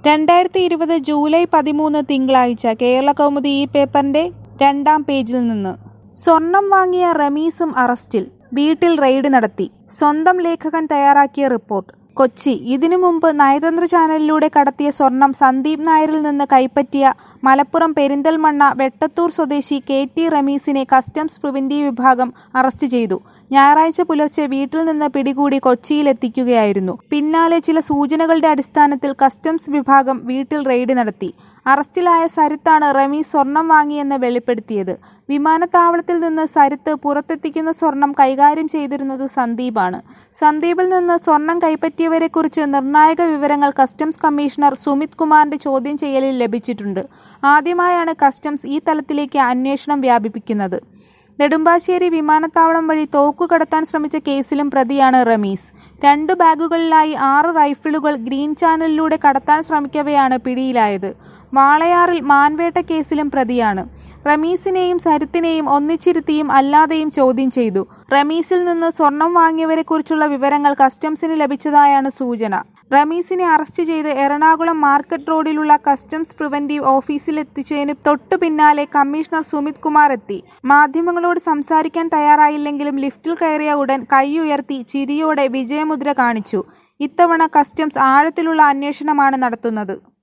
രണ്ടായിരത്തി ഇരുപത് ജൂലൈ പതിമൂന്ന് തിങ്കളാഴ്ച കേരളകൗമുദി ഈ പേപ്പറിന്റെ രണ്ടാം പേജിൽ നിന്ന് സ്വർണം വാങ്ങിയ റമീസും അറസ്റ്റിൽ വീട്ടിൽ റെയ്ഡ് നടത്തി സ്വന്തം ലേഖകൻ തയ്യാറാക്കിയ റിപ്പോർട്ട് കൊച്ചി ഇതിനു മുമ്പ് നയതന്ത്ര ചാനലിലൂടെ കടത്തിയ സ്വർണം സന്ദീപ് നായരിൽ നിന്ന് കൈപ്പറ്റിയ മലപ്പുറം പെരിന്തൽമണ്ണ വെട്ടത്തൂർ സ്വദേശി കെ ടി റമീസിനെ കസ്റ്റംസ് പ്രിവന്റീവ് വിഭാഗം അറസ്റ്റ് ചെയ്തു ഞായറാഴ്ച പുലർച്ചെ വീട്ടിൽ നിന്ന് പിടികൂടി കൊച്ചിയിലെത്തിക്കുകയായിരുന്നു പിന്നാലെ ചില സൂചനകളുടെ അടിസ്ഥാനത്തിൽ കസ്റ്റംസ് വിഭാഗം വീട്ടിൽ റെയ്ഡ് നടത്തി അറസ്റ്റിലായ സരിത്താണ് റമീസ് സ്വർണം വാങ്ങിയെന്ന് വെളിപ്പെടുത്തിയത് വിമാനത്താവളത്തിൽ നിന്ന് സരിത്ത് പുറത്തെത്തിക്കുന്ന സ്വർണം കൈകാര്യം ചെയ്തിരുന്നത് സന്ദീപാണ് സന്ദീപിൽ നിന്ന് സ്വർണം കൈപ്പറ്റിയവരെക്കുറിച്ച് നിർണായക വിവരങ്ങൾ കസ്റ്റംസ് കമ്മീഷണർ സുമിത് കുമാറിന്റെ ചോദ്യം ചെയ്യലിൽ ലഭിച്ചിട്ടുണ്ട് ആദ്യമായാണ് കസ്റ്റംസ് ഈ തലത്തിലേക്ക് അന്വേഷണം വ്യാപിപ്പിക്കുന്നത് നെടുമ്പാശ്ശേരി വിമാനത്താവളം വഴി തോക്കു കടത്താൻ ശ്രമിച്ച കേസിലും പ്രതിയാണ് റമീസ് രണ്ട് ബാഗുകളിലായി ആറ് റൈഫിളുകൾ ഗ്രീൻ ചാനലിലൂടെ കടത്താൻ ശ്രമിക്കവെയാണ് പിടിയിലായത് വാളയാറിൽ മാൻവേട്ട കേസിലും പ്രതിയാണ് റമീസിനെയും സരിത്തിനെയും ഒന്നിച്ചിരുത്തിയും അല്ലാതെയും ചോദ്യം ചെയ്തു റമീസിൽ നിന്ന് സ്വർണം വാങ്ങിയവരെക്കുറിച്ചുള്ള വിവരങ്ങൾ കസ്റ്റംസിന് ലഭിച്ചതായാണ് സൂചന റമീസിനെ അറസ്റ്റ് ചെയ്ത് എറണാകുളം മാർക്കറ്റ് റോഡിലുള്ള കസ്റ്റംസ് പ്രിവന്റീവ് ഓഫീസിലെത്തിച്ചതിന് തൊട്ടു പിന്നാലെ കമ്മീഷണർ സുമിത് കുമാർ എത്തി മാധ്യമങ്ങളോട് സംസാരിക്കാൻ തയ്യാറായില്ലെങ്കിലും ലിഫ്റ്റിൽ കയറിയ ഉടൻ കൈയുയർത്തി ചിരിയോടെ വിജയമുദ്ര കാണിച്ചു ഇത്തവണ കസ്റ്റംസ് ആഴത്തിലുള്ള അന്വേഷണമാണ് നടത്തുന്നത്